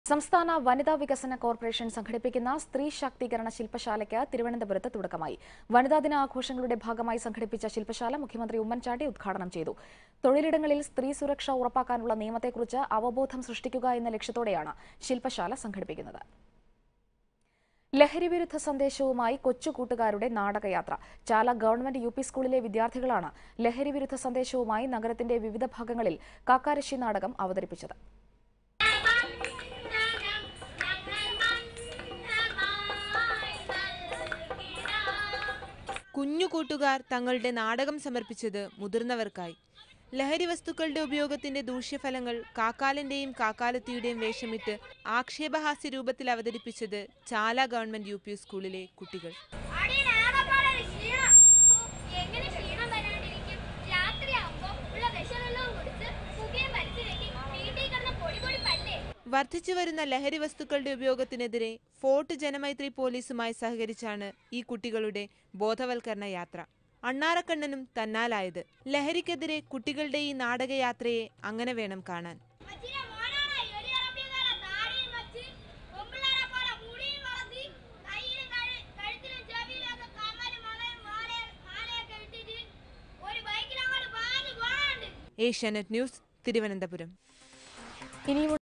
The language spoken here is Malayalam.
സംസ്ഥാന വനിതാ വികസന കോർപ്പറേഷൻ സംഘടിപ്പിക്കുന്ന സ്ത്രീ ശാക്തീകരണ ശില്പശാലയ്ക്ക് തിരുവനന്തപുരത്ത് തുടക്കമായി വനിതാ ദിന ആഘോഷങ്ങളുടെ ഭാഗമായി സംഘടിപ്പിച്ച ശില്പശാല മുഖ്യമന്ത്രി ഉമ്മൻചാണ്ടി ഉദ്ഘാടനം ചെയ്തു തൊഴിലിടങ്ങളിൽ സ്ത്രീ സുരക്ഷ ഉറപ്പാക്കാനുള്ള നിയമത്തെക്കുറിച്ച് അവബോധം സൃഷ്ടിക്കുക എന്ന ലക്ഷ്യത്തോടെയാണ് ശില്പശാല സംഘടിപ്പിക്കുന്നത് ലഹരിവിരുദ്ധ സന്ദേശവുമായി കൊച്ചുകൂട്ടുകാരുടെ നാടകയാത്ര ചാല ഗവൺമെന്റ് യു പി സ്കൂളിലെ വിദ്യാർത്ഥികളാണ് ലഹരിവിരുദ്ധ സന്ദേശവുമായി നഗരത്തിന്റെ വിവിധ ഭാഗങ്ങളിൽ കാക്കാരശ്ശി നാടകം അവതരിപ്പിച്ചത് കുഞ്ഞു കൂട്ടുകാർ തങ്ങളുടെ നാടകം സമർപ്പിച്ചത് മുതിർന്നവർക്കായി ലഹരി വസ്തുക്കളുടെ ഉപയോഗത്തിന്റെ ദൂഷ്യഫലങ്ങൾ കാക്കാലന്റെയും കാക്കാലത്തിയുടെയും വേഷമിട്ട് ആക്ഷേപഹാസ്യ രൂപത്തിൽ അവതരിപ്പിച്ചത് ചാല ഗവൺമെന്റ് യു പി സ്കൂളിലെ കുട്ടികൾ അടിയിൽ ആകപ്പാടെ ക്ഷീണം. ഓ, എങ്ങനെ ക്ഷീണം വരാണ്ടിരിക്കും? രാത്രിയാവുമ്പോ ഉള്ള വിഷവെള്ളവും കുടിച്ച് പുകയും വലിച്ചു കെട്ടി വീട്ടിൽ കിടന്ന് പൊടി പൊടി പല്ലേ. വർദ്ധിച്ചു വരുന്ന ലഹരി വസ്തുക്കളുടെ ഉപയോഗത്തിനെതിരെ ഫോർട്ട് ജനമൈത്രി പോലീസുമായി സഹകരിച്ചാണ് ഈ കുട്ടികളുടെ ബോധവൽക്കരണ യാത്ര അണ്ണാറക്കണ്ണനും തന്നാലായത് ലഹരിക്കെതിരെ കുട്ടികളുടെ ഈ നാടകയാത്രയെ അങ്ങനെ വേണം കാണാൻ അച്ഛനെ മോനാണ് എലി അറബിയക്കാരെ താടിയും വച്ച്, പെമ്പിള്ളേരെപ്പോലെ മുടിയും വളർത്തി, കയ്യിലും കഴു- കഴുത്തിലും ചെവിയിലൊക്കെ കമ്മലും വളയും മാലയും മാലയൊക്കെ ഇട്ടിട്ട് ഒരു ബൈക്കിൽ അങ്ങോട്ട് പാഞ്ഞു പോകാനുണ്ട് ഏഷ്യാനെറ്റ് ന്യൂസ് തിരുവനന്തപുരം ഇനിയും